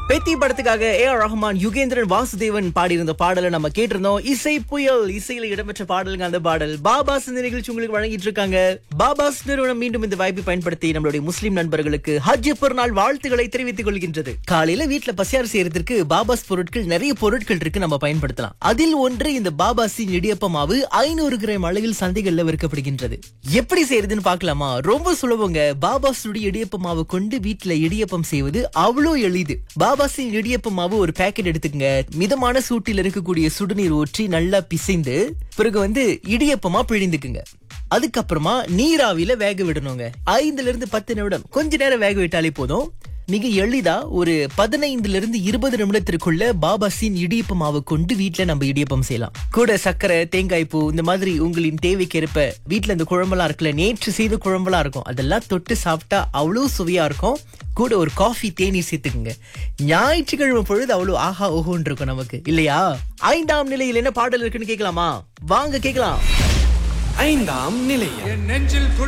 பெத்தி படத்துக்காக A R Rahman Yugendran Vasudevan பாடியிருந்த பாடலை நம்ம கேட்டிருந்தோம் இசை புயல் இசையில இடம்பெற்ற பாடலுங்க அந்த பாடல் பாபாஸ் இந்த நிகழ்ச்சி உங்களுக்கு வழங்கிட்டு இருக்காங்க பாபாஸ் நிறுவனம் மீண்டும் இந்த வாய்ப்பை பயன்படுத்தி நம்மளுடைய முஸ்லிம் நண்பர்களுக்கு ஹஜ் பெருநாள் வாழ்த்துக்களை தெரிவித்துக் கொள்கின்றது காலையில வீட்டுல பசியார் செய்யறதுக்கு பாபாஸ் பொருட்கள் நிறைய பொருட்கள் இருக்கு நம்ம பயன்படுத்தலாம் அதில் ஒன்று இந்த பாபாஸின் இடியப்ப மாவு ஐநூறு கிராம் அளவில் சந்தைகள்ல விற்கப்படுகின்றது எப்படி செய்யறதுன்னு பார்க்கலாமா ரொம்ப சுலபங்க பாபாஸுடைய இடியப்ப மாவு கொண்டு வீட்டுல இடியப்பம் செய்வது அவ்வளோ எளிது பாபாஸின் இடியப்ப மாவு ஒரு பேக்கெட் எடுத்துக்கங்க மிதமான சூட்டில் இருக்கக்கூடிய சுடுநீர் ஊற்றி நல்லா பிசைந்து பிறகு வந்து இடியப்பமா பிழிந்துக்குங்க அதுக்கப்புறமா நீராவில வேக விடணுங்க ஐந்துல இருந்து பத்து நிமிடம் கொஞ்ச நேரம் வேக விட்டாலே போதும் மிக எளிதா ஒரு பதினைந்துல இருந்து இருபது நிமிடத்திற்குள்ள பாபாசின் இடியப்ப மாவு கொண்டு வீட்ல நம்ம இடியப்பம் செய்யலாம் கூட சர்க்கரை தேங்காய் பூ இந்த மாதிரி உங்களின் தேவைக்கேற்ப வீட்ல இந்த குழம்பெல்லாம் இருக்குல்ல நேற்று செய்த குழம்பெல்லாம் இருக்கும் அதெல்லாம் தொட்டு சாப்பிட்டா அவ்வளவு சுவையா இருக்கும் கூட ஒரு காஃபி தேநீர் சேர்த்துக்குங்க ஞாயிற்றுக்கிழமை பொழுது அவ்வளவு ஆஹா ஓஹோன்னு இருக்கும் நமக்கு இல்லையா ஐந்தாம் நிலையில் என்ன பாடல் இருக்குன்னு கேட்கலாமா வாங்க கேட்கலாம் ஐந்தாம் நிலையம் என் நெஞ்சில்